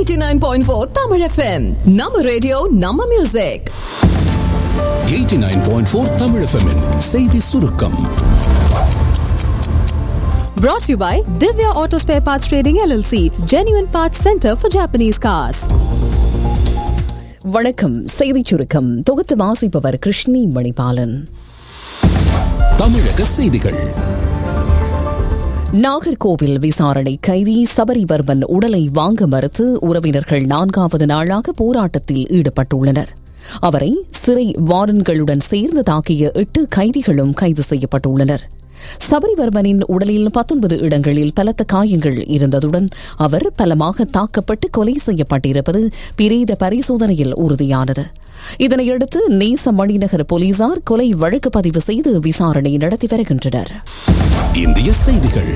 89.4 Tamil FM. நம்ம radio நம்ம music 89.4 Tamil FM -இன் செய்தி சுருக்கம் Brought to you by Divya Auto Spare Parts Trading LLC, Genuine Parts Center for Japanese Cars. வணக்கம் செய்திச் சுருக்கம் தொகுத்து வாசிப்பவர் கிருஷ்ணி மணிபாலன் தமிழக செய்திகள் நாகர்கோவில் விசாரணை கைதி சபரிவர்மன் உடலை வாங்க மறுத்து உறவினர்கள் நான்காவது நாளாக போராட்டத்தில் ஈடுபட்டுள்ளனர் அவரை சிறை வார்டன்களுடன் சேர்ந்து தாக்கிய எட்டு கைதிகளும் கைது செய்யப்பட்டுள்ளனர் சபரிவர்மனின் உடலில் பத்தொன்பது இடங்களில் பலத்த காயங்கள் இருந்ததுடன் அவர் பலமாக தாக்கப்பட்டு கொலை செய்யப்பட்டிருப்பது பிரேத பரிசோதனையில் உறுதியானது இதனையடுத்து நேச மணிநகர் போலீசார் கொலை வழக்கு பதிவு செய்து விசாரணை நடத்தி வருகின்றனர் இந்திய செய்திகள்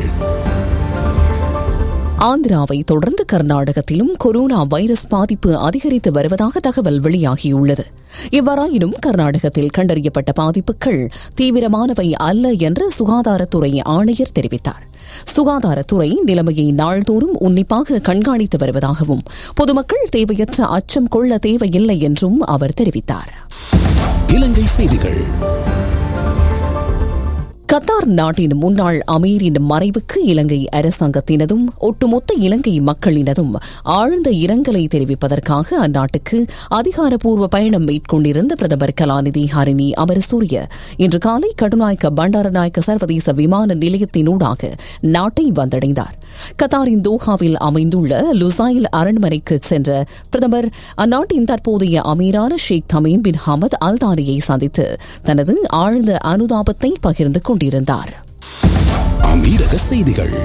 ஆந்திராவை தொடர்ந்து கர்நாடகத்திலும் கொரோனா வைரஸ் பாதிப்பு அதிகரித்து வருவதாக தகவல் வெளியாகியுள்ளது இவ்வாறாயினும் கர்நாடகத்தில் கண்டறியப்பட்ட பாதிப்புகள் தீவிரமானவை அல்ல என்று சுகாதாரத்துறை ஆணையர் தெரிவித்தார் சுகாதாரத்துறை நிலைமையை நாள்தோறும் உன்னிப்பாக கண்காணித்து வருவதாகவும் பொதுமக்கள் தேவையற்ற அச்சம் கொள்ள தேவையில்லை என்றும் அவர் தெரிவித்தார் இலங்கை செய்திகள் கத்தார் நாட்டின் முன்னாள் அமீரின் மறைவுக்கு இலங்கை அரசாங்கத்தினதும் ஒட்டுமொத்த இலங்கை மக்களினதும் ஆழ்ந்த இரங்கலை தெரிவிப்பதற்காக அந்நாட்டுக்கு அதிகாரப்பூர்வ பயணம் மேற்கொண்டிருந்த பிரதமர் கலாநிதி ஹரிணி அமரசூரிய இன்று காலை கடுநாயக்க பண்டாரநாயக்க சர்வதேச விமான நிலையத்தினூடாக நாட்டை வந்தடைந்தார் கத்தாரின் தோஹாவில் அமைந்துள்ள லுசாயில் அரண்மனைக்கு சென்ற பிரதமர் அந்நாட்டின் தற்போதைய அமீரான ஷேக் தமீம் பின் ஹமத் அல்தானியை சந்தித்து தனது ஆழ்ந்த அனுதாபத்தை பகிர்ந்து கொண்டிருந்தார் அமீரக செய்திகள்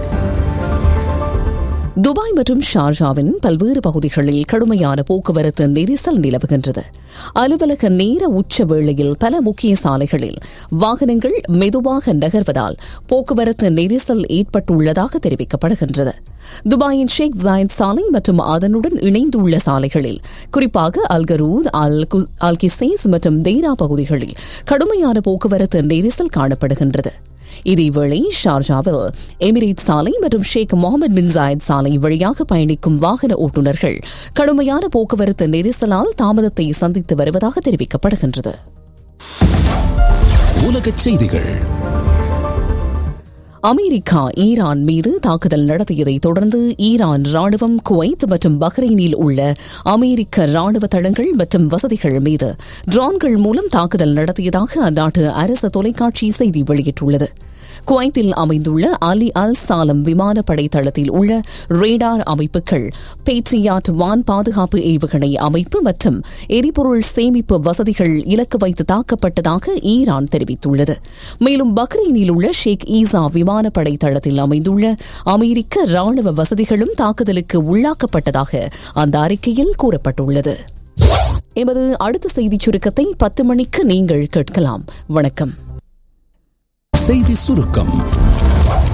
துபாய் மற்றும் ஷார்ஜாவின் பல்வேறு பகுதிகளில் கடுமையான போக்குவரத்து நெரிசல் நிலவுகின்றது அலுவலக நேர உச்ச வேளையில் பல முக்கிய சாலைகளில் வாகனங்கள் மெதுவாக நகர்வதால் போக்குவரத்து நெரிசல் ஏற்பட்டுள்ளதாக தெரிவிக்கப்படுகின்றது துபாயின் ஷேக் ஜாயத் சாலை மற்றும் அதனுடன் இணைந்துள்ள சாலைகளில் குறிப்பாக அல்கரூத் அல் அல் கிசேஸ் மற்றும் தேரா பகுதிகளில் கடுமையான போக்குவரத்து நெரிசல் காணப்படுகின்றது இதேவேளை ஷார்ஜாவில் எமிரேட் சாலை மற்றும் ஷேக் முகமது பின் ஜாயத் சாலை வழியாக பயணிக்கும் வாகன ஓட்டுநர்கள் கடுமையான போக்குவரத்து நெரிசலால் தாமதத்தை சந்தித்து வருவதாக தெரிவிக்கப்படுகின்றது உலகச் செய்திகள் அமெரிக்கா ஈரான் மீது தாக்குதல் நடத்தியதை தொடர்ந்து ஈரான் ராணுவம் குவைத் மற்றும் பஹ்ரைனில் உள்ள அமெரிக்க ராணுவ தளங்கள் மற்றும் வசதிகள் மீது ட்ரோன்கள் மூலம் தாக்குதல் நடத்தியதாக அந்நாட்டு அரசு தொலைக்காட்சி செய்தி வெளியிட்டுள்ளது குவைத்தில் அமைந்துள்ள அலி அல் சாலம் விமானப்படை தளத்தில் உள்ள ரேடார் அமைப்புகள் பேட்ரியாட் வான் பாதுகாப்பு ஏவுகணை அமைப்பு மற்றும் எரிபொருள் சேமிப்பு வசதிகள் இலக்கு வைத்து தாக்கப்பட்டதாக ஈரான் தெரிவித்துள்ளது மேலும் பக்ரைனில் உள்ள ஷேக் ஈசா விமானப்படை தளத்தில் அமைந்துள்ள அமெரிக்க ராணுவ வசதிகளும் தாக்குதலுக்கு உள்ளாக்கப்பட்டதாக அந்த அறிக்கையில் கூறப்பட்டுள்ளது எமது அடுத்த செய்திச் சுருக்கத்தை பத்து மணிக்கு நீங்கள் கேட்கலாம் வணக்கம் செய்தி சுருக்கம்